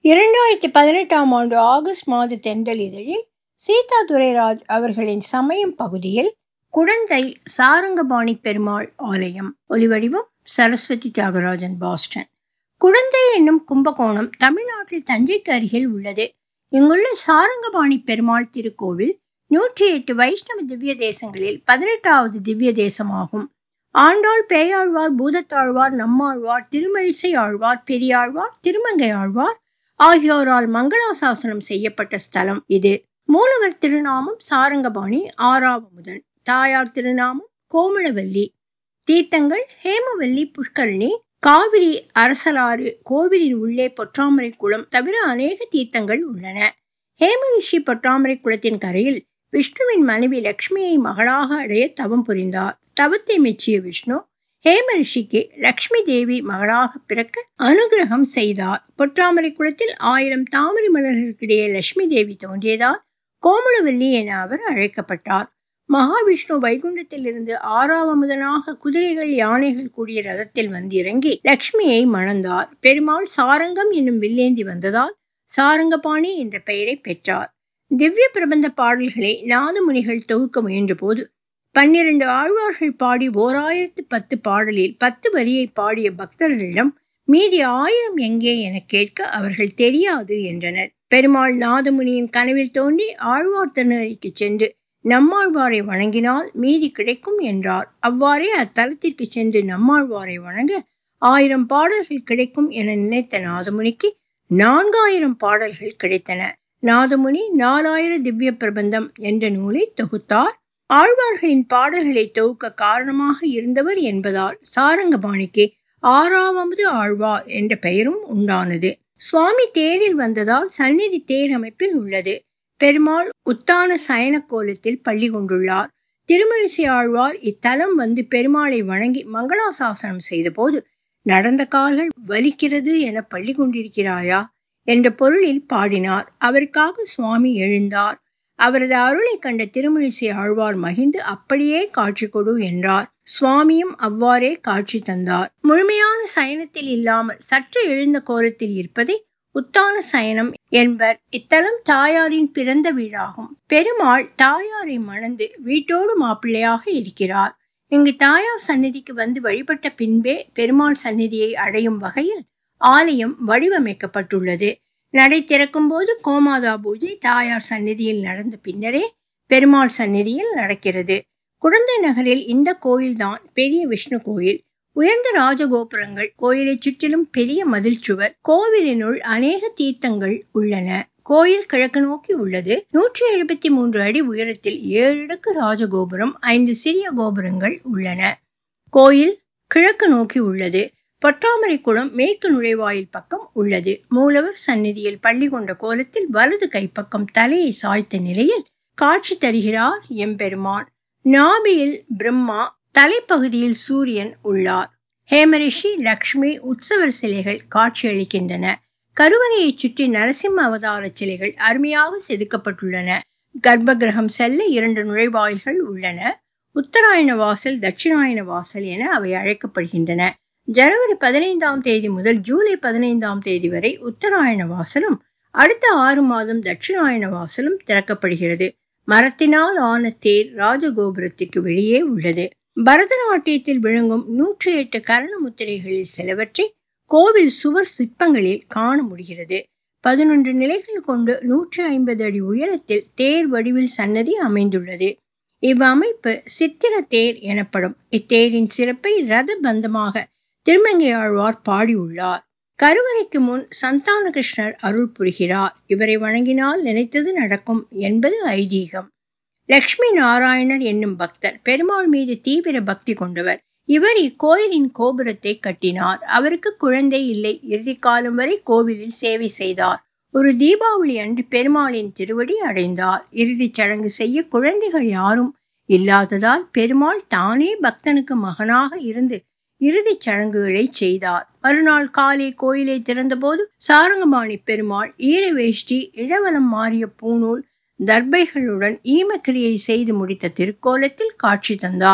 இரண்டாயிரத்தி பதினெட்டாம் ஆண்டு ஆகஸ்ட் மாத தென்றல் இதழில் சீதா துரைராஜ் அவர்களின் சமயம் பகுதியில் குடந்தை சாரங்கபாணி பெருமாள் ஆலயம் ஒலிவடிவம் சரஸ்வதி தியாகராஜன் பாஸ்டன் குடந்தை என்னும் கும்பகோணம் தமிழ்நாட்டில் தஞ்சைக்கு அருகில் உள்ளது இங்குள்ள சாரங்கபாணி பெருமாள் திருக்கோவில் நூற்றி எட்டு வைஷ்ணவ திவ்ய தேசங்களில் பதினெட்டாவது திவ்ய தேசமாகும் ஆண்டாள் பேயாழ்வார் பூதத்தாழ்வார் நம்மாழ்வார் திருமழிசை ஆழ்வார் பெரியாழ்வார் திருமங்கை ஆழ்வார் ஆகியோரால் மங்களாசாசனம் செய்யப்பட்ட ஸ்தலம் இது மூலவர் திருநாமம் சாரங்கபாணி ஆறாவமுதன் தாயார் திருநாமம் கோமளவல்லி தீர்த்தங்கள் ஹேமவல்லி புஷ்கரணி காவிரி அரசலாறு கோவிலின் உள்ளே பொற்றாமரை குளம் தவிர அநேக தீர்த்தங்கள் உள்ளன ஹேமரிஷி பொற்றாமரை குளத்தின் கரையில் விஷ்ணுவின் மனைவி லக்ஷ்மியை மகளாக அடைய தவம் புரிந்தார் தவத்தை மெச்சிய விஷ்ணு ஹேமரிஷிக்கு லக்ஷ்மி தேவி மகளாக பிறக்க அனுகிரகம் செய்தார் பொற்றாமரை குளத்தில் ஆயிரம் தாமரை மலர்களுக்கிடையே லட்சுமி தேவி தோன்றியதால் கோமளவல்லி என அவர் அழைக்கப்பட்டார் மகாவிஷ்ணு வைகுண்டத்தில் இருந்து ஆறாவமுதனாக குதிரைகள் யானைகள் கூடிய ரதத்தில் வந்து இறங்கி லக்ஷ்மியை மணந்தார் பெருமாள் சாரங்கம் என்னும் வில்லேந்தி வந்ததால் சாரங்கபாணி என்ற பெயரை பெற்றார் திவ்ய பிரபந்த பாடல்களை நாதமுனிகள் தொகுக்க முயன்ற போது பன்னிரண்டு ஆழ்வார்கள் பாடி ஓர் ஆயிரத்து பத்து பாடலில் பத்து வரியை பாடிய பக்தர்களிடம் மீதி ஆயிரம் எங்கே என கேட்க அவர்கள் தெரியாது என்றனர் பெருமாள் நாதமுனியின் கனவில் தோன்றி ஆழ்வார் திருநறைக்கு சென்று நம்மாழ்வாரை வணங்கினால் மீதி கிடைக்கும் என்றார் அவ்வாறே அத்தலத்திற்கு சென்று நம்மாழ்வாரை வணங்க ஆயிரம் பாடல்கள் கிடைக்கும் என நினைத்த நாதமுனிக்கு நான்காயிரம் பாடல்கள் கிடைத்தன நாதமுனி நாலாயிர திவ்ய பிரபந்தம் என்ற நூலை தொகுத்தார் ஆழ்வார்களின் பாடல்களை தொகுக்க காரணமாக இருந்தவர் என்பதால் சாரங்கபாணிக்கு ஆறாவது ஆழ்வார் என்ற பெயரும் உண்டானது சுவாமி தேரில் வந்ததால் சந்நிதி தேர் அமைப்பில் உள்ளது பெருமாள் உத்தான சயன கோலத்தில் பள்ளி கொண்டுள்ளார் திருமழிசை ஆழ்வார் இத்தலம் வந்து பெருமாளை வணங்கி மங்களாசாசனம் செய்தபோது நடந்த கால்கள் வலிக்கிறது என பள்ளி கொண்டிருக்கிறாயா என்ற பொருளில் பாடினார் அவருக்காக சுவாமி எழுந்தார் அவரது அருளை கண்ட திருமழிசை ஆழ்வார் மகிழ்ந்து அப்படியே காட்சி கொடு என்றார் சுவாமியும் அவ்வாறே காட்சி தந்தார் முழுமையான சயனத்தில் இல்லாமல் சற்று எழுந்த கோலத்தில் இருப்பதை உத்தான சயனம் என்பர் இத்தலம் தாயாரின் பிறந்த வீடாகும் பெருமாள் தாயாரை மணந்து வீட்டோடு மாப்பிள்ளையாக இருக்கிறார் இங்கு தாயார் சந்நிதிக்கு வந்து வழிபட்ட பின்பே பெருமாள் சந்நிதியை அடையும் வகையில் ஆலயம் வடிவமைக்கப்பட்டுள்ளது நடை திறக்கும் போது கோமாதா பூஜை தாயார் சந்நிதியில் நடந்த பின்னரே பெருமாள் சந்நிதியில் நடக்கிறது குழந்தை நகரில் இந்த கோயில்தான் பெரிய விஷ்ணு கோயில் உயர்ந்த ராஜகோபுரங்கள் கோயிலை சுற்றிலும் பெரிய மதில் சுவர் கோவிலினுள் அநேக தீர்த்தங்கள் உள்ளன கோயில் கிழக்கு நோக்கி உள்ளது நூற்றி எழுபத்தி மூன்று அடி உயரத்தில் ஏழு அடுக்கு ராஜகோபுரம் ஐந்து சிறிய கோபுரங்கள் உள்ளன கோயில் கிழக்கு நோக்கி உள்ளது பொற்றாமரை குளம் மேற்கு நுழைவாயில் பக்கம் உள்ளது மூலவர் சந்நிதியில் பள்ளி கொண்ட கோலத்தில் வலது கைப்பக்கம் தலையை சாய்த்த நிலையில் காட்சி தருகிறார் எம்பெருமான் நாபியில் பிரம்மா தலைப்பகுதியில் சூரியன் உள்ளார் ஹேமரிஷி லக்ஷ்மி உற்சவர் சிலைகள் காட்சியளிக்கின்றன கருவறையை சுற்றி நரசிம்ம அவதார சிலைகள் அருமையாக செதுக்கப்பட்டுள்ளன கர்ப்ப கிரகம் செல்ல இரண்டு நுழைவாயில்கள் உள்ளன உத்தராயண வாசல் தட்சிணாயன வாசல் என அவை அழைக்கப்படுகின்றன ஜனவரி பதினைந்தாம் தேதி முதல் ஜூலை பதினைந்தாம் தேதி வரை உத்தராயண வாசலும் அடுத்த ஆறு மாதம் தட்சிணாயன வாசலும் திறக்கப்படுகிறது மரத்தினால் ஆன தேர் ராஜகோபுரத்திற்கு வெளியே உள்ளது பரதநாட்டியத்தில் விளங்கும் நூற்றி எட்டு கரண முத்திரைகளில் சிலவற்றை கோவில் சுவர் சிற்பங்களில் காண முடிகிறது பதினொன்று நிலைகள் கொண்டு நூற்றி ஐம்பது அடி உயரத்தில் தேர் வடிவில் சன்னதி அமைந்துள்ளது இவ்வமைப்பு சித்திர தேர் எனப்படும் இத்தேரின் சிறப்பை ரத பந்தமாக திருமங்கையாழ்வார் பாடியுள்ளார் கருவறைக்கு முன் சந்தான கிருஷ்ணர் அருள் புரிகிறார் இவரை வணங்கினால் நினைத்தது நடக்கும் என்பது ஐதீகம் லக்ஷ்மி நாராயணர் என்னும் பக்தர் பெருமாள் மீது தீவிர பக்தி கொண்டவர் இவர் இக்கோயிலின் கோபுரத்தை கட்டினார் அவருக்கு குழந்தை இல்லை இறுதி காலம் வரை கோவிலில் சேவை செய்தார் ஒரு தீபாவளி அன்று பெருமாளின் திருவடி அடைந்தார் இறுதிச் சடங்கு செய்ய குழந்தைகள் யாரும் இல்லாததால் பெருமாள் தானே பக்தனுக்கு மகனாக இருந்து இறுதிச் சடங்குகளை செய்தார் மறுநாள் காலை கோயிலை திறந்தபோது சாரங்கபாணி பெருமாள் ஈர வேஷ்டி இளவலம் மாறிய பூநூல் தர்பைகளுடன் ஈமக்கிரியை செய்து முடித்த திருக்கோலத்தில் காட்சி தந்தார்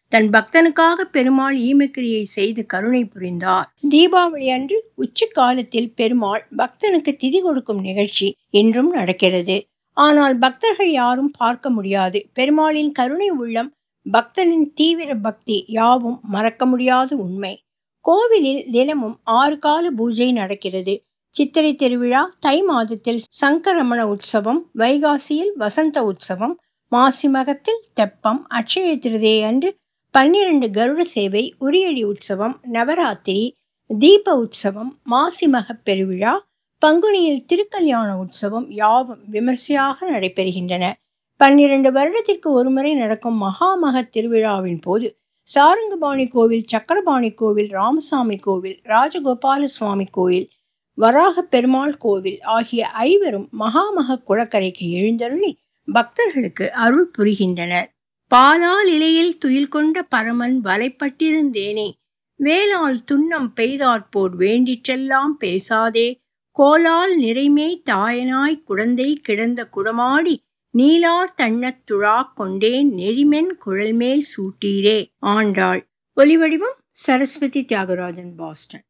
தன் பக்தனுக்காக பெருமாள் ஈமக்கிரியை செய்து கருணை புரிந்தார் தீபாவளி அன்று உச்சி காலத்தில் பெருமாள் பக்தனுக்கு திதி கொடுக்கும் நிகழ்ச்சி இன்றும் நடக்கிறது ஆனால் பக்தர்கள் யாரும் பார்க்க முடியாது பெருமாளின் கருணை உள்ளம் பக்தனின் தீவிர பக்தி யாவும் மறக்க முடியாத உண்மை கோவிலில் தினமும் ஆறு கால பூஜை நடக்கிறது சித்திரை திருவிழா தை மாதத்தில் சங்கரமண உற்சவம் வைகாசியில் வசந்த உற்சவம் மாசி மகத்தில் தெப்பம் அட்சய திருதே அன்று பன்னிரண்டு கருட சேவை உரியடி உற்சவம் நவராத்திரி தீப உற்சவம் மாசி மக பெருவிழா பங்குனியில் திருக்கல்யாண உற்சவம் யாவும் விமர்சையாக நடைபெறுகின்றன பன்னிரண்டு வருடத்திற்கு ஒருமுறை நடக்கும் மகாமக திருவிழாவின் போது சாரங்கபாணி கோவில் சக்கரபாணி கோவில் ராமசாமி கோவில் ராஜகோபால சுவாமி கோவில் வராக பெருமாள் கோவில் ஆகிய ஐவரும் மகாமக குளக்கரைக்கு எழுந்தருளி பக்தர்களுக்கு அருள் புரிகின்றனர் பாலால் இலையில் துயில் கொண்ட பரமன் வலைப்பட்டிருந்தேனே வேளால் துன்னம் பெய்தாற்போர் வேண்டிற்றெல்லாம் பேசாதே கோலால் நிறைமே தாயனாய் குழந்தை கிடந்த குடமாடி நீலார் தண்ணத் துழா கொண்டேன் நெறிமென் குழல்மேல் சூட்டீரே ஆண்டாள் ஒலிவடிவம் சரஸ்வதி தியாகராஜன் பாஸ்டன்